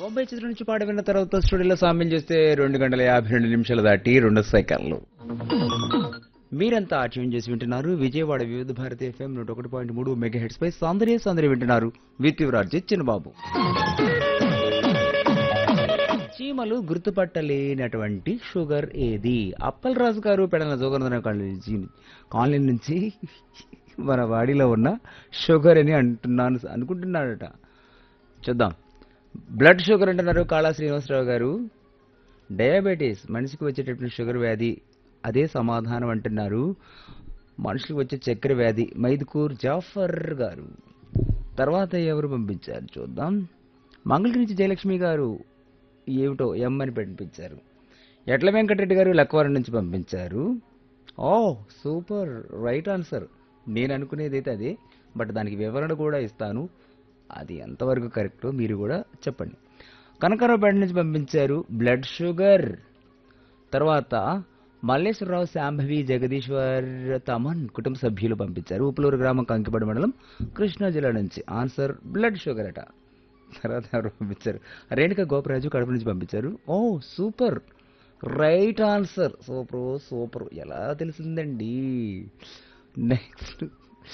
బొంబాయి చిత్రం నుంచి పాట విన్న తర్వాత స్టూడియోలో సామ్యం చేస్తే రెండు గంటల యాభై రెండు నిమిషాలు దాటి రెండు సెకండ్లు మీరంతా ట్యూన్ చేసి వింటున్నారు విజయవాడ వివిధ భారతి ఎఫ్ఎం నూట ఒకటి పాయింట్ మూడు మెగా హెడ్స్ పై సౌందర్య సౌందర్య వింటున్నారు విత్ యువరాజ్ చిన్నబాబు చీమలు గుర్తుపట్టలేనటువంటి షుగర్ ఏది అప్పల్ రాజు గారు పెడన జోగనందన కాలనీ కాలనీ నుంచి మన బాడీలో ఉన్న షుగర్ అని అంటున్నాను అనుకుంటున్నాడట చూద్దాం బ్లడ్ షుగర్ అంటున్నారు కాళా శ్రీనివాసరావు గారు డయాబెటీస్ మనిషికి వచ్చేటటువంటి షుగర్ వ్యాధి అదే సమాధానం అంటున్నారు మనుషులకు వచ్చే చక్కెర వ్యాధి మైదుకూర్ జాఫర్ గారు తర్వాత ఎవరు పంపించారు చూద్దాం మంగళగిరి నుంచి జయలక్ష్మి గారు ఏమిటో ఎం అని పంపించారు ఎట్ల వెంకటరెడ్డి గారు లక్వారం నుంచి పంపించారు ఓ సూపర్ రైట్ ఆన్సర్ నేను అనుకునేది అయితే అదే బట్ దానికి వివరణ కూడా ఇస్తాను అది ఎంతవరకు కరెక్టో మీరు కూడా చెప్పండి కనకరావుపేట నుంచి పంపించారు బ్లడ్ షుగర్ తర్వాత మల్లేశ్వరరావు శాంభవి జగదీశ్వర్ తమన్ కుటుంబ సభ్యులు పంపించారు ఉప్పులూరు గ్రామం కంకిపడి మండలం కృష్ణా జిల్లా నుంచి ఆన్సర్ బ్లడ్ షుగర్ అట తర్వాత ఎవరు పంపించారు రేణుక గోపరాజు కడప నుంచి పంపించారు oh super right answer super super ఎలా తెలిసిందండి నెక్స్ట్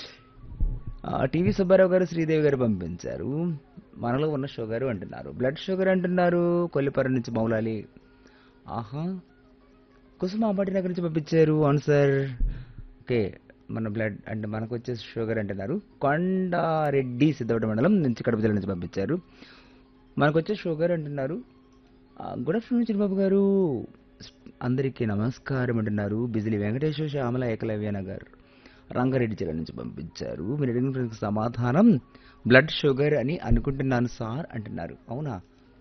టీవీ సుబ్బారావు గారు శ్రీదేవి గారు పంపించారు మనలో ఉన్న షుగర్ అంటున్నారు బ్లడ్ షుగర్ అంటున్నారు కొల్లిపర నుంచి మౌలాలి ఆహా కుసుమ అంబటి నగర్ నుంచి పంపించారు ఆన్సర్ ఓకే మన బ్లడ్ అంటే మనకు వచ్చే షుగర్ అంటున్నారు కొండారెడ్డి సిద్ధవట మండలం నుంచి కడప జిల్లా నుంచి పంపించారు మనకు వచ్చే షుగర్ అంటున్నారు గుడ్ ఆఫ్టర్నూన్ చిరుబాబు గారు అందరికీ నమస్కారం అంటున్నారు బిజిలీ వెంకటేశ్వర శ్యామల ఏకలవ్య నగర్ రంగారెడ్డి జిల్లా నుంచి పంపించారు మీరు అడిగిన ప్రశ్నకు సమాధానం బ్లడ్ షుగర్ అని అనుకుంటున్నాను సార్ అంటున్నారు అవునా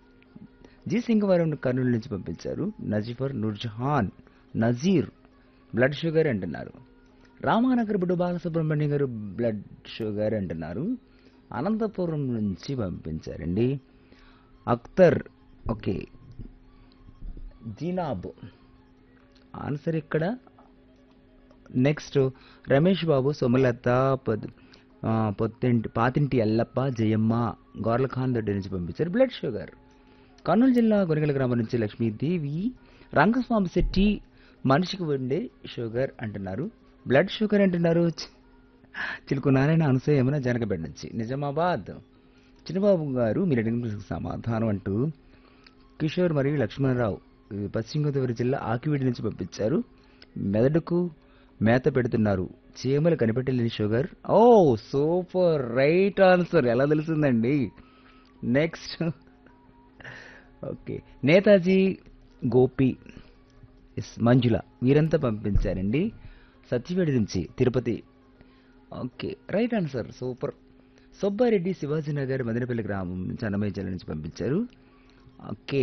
జీ సింగవరం కర్నూలు నుంచి పంపించారు నజీఫర్ నూర్జహాన్ నజీర్ బ్లడ్ షుగర్ అంటున్నారు రామానగర్ బుడ్డు బాలసుబ్రహ్మణ్యం గారు బ్లడ్ షుగర్ అంటున్నారు అనంతపురం నుంచి పంపించారండి అఖ్తర్ ఓకే జీనాబ్ ఆన్సర్ ఇక్కడ నెక్స్ట్ రమేష్ బాబు సోమలత పొద్ ఆ, పొత్తింటి పాతింటి ఎల్లప్ప జయమ్మ గోర్లఖాన్ దొడ్డి నుంచి పంపించారు బ్లడ్ షుగర్ కర్నూలు జిల్లా గొరిగల గ్రామం నుంచి లక్ష్మీదేవి రంగస్వామి శెట్టి మనిషికి ఉండే షుగర్ అంటున్నారు బ్లడ్ షుగర్ అంటున్నారు చి- చిలుకు నారాయణ అనసూయ యమున జనకబెడ్ నుంచి నిజామాబాద్ చిన్నబాబు గారు మీరు అడిగిన ప్రశ్నకు సమాధానం అంటూ కిషోర్ మరియు లక్ష్మణరావు ఈ పశ్చిమ గోదావరి జిల్లా ఆకివీడి నుంచి పంపించారు మెదడుకు మేత పెడుతున్నారు చీమలు కనిపెట్టలేని sugar oh super right answer ఎలా తెలిసిందండి next okay Netaji Gopi S Manjula వీరంతా పంపించారండి సత్యవేడి నుంచి Tirupati okay right answer super Subbareddy Shivajinagar Madanapalle గ్రామం నుంచి అన్నమయ్య జిల్లా నుంచి పంపించారు ఓకే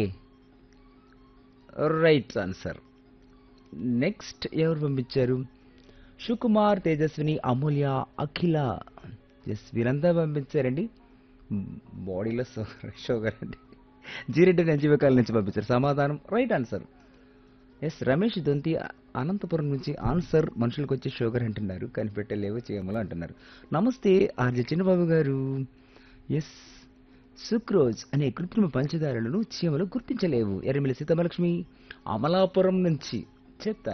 రైట్ ఆన్సర్ నెక్స్ట్ ఎవరు పంపించారు సుకుమార్ తేజస్విని అమూల్య అఖిల ఎస్ వీరంతా పంపించారండి బాడీలో షుగర్ షుగర్ అండి జీరెడ్డి నంజివకాల నుంచి పంపించారు సమాధానం right answer yes Ramesh Donthi Anantapuram నుంచి ఆన్సర్ మనుషులకు వచ్చే షుగర్ అంటున్నారు కనిపెట్టలేవు చేయమలు అంటున్నారు నమస్తే ఆర్జ చిన్నబాబు గారు ఎస్ సుక్రోజ్ అనే కృత్రిమ పంచదారలను చీమలు గుర్తించలేవు ఎర్రమిల్లి సీతమలక్ష్మి అమలాపురం నుంచి చెప్తాను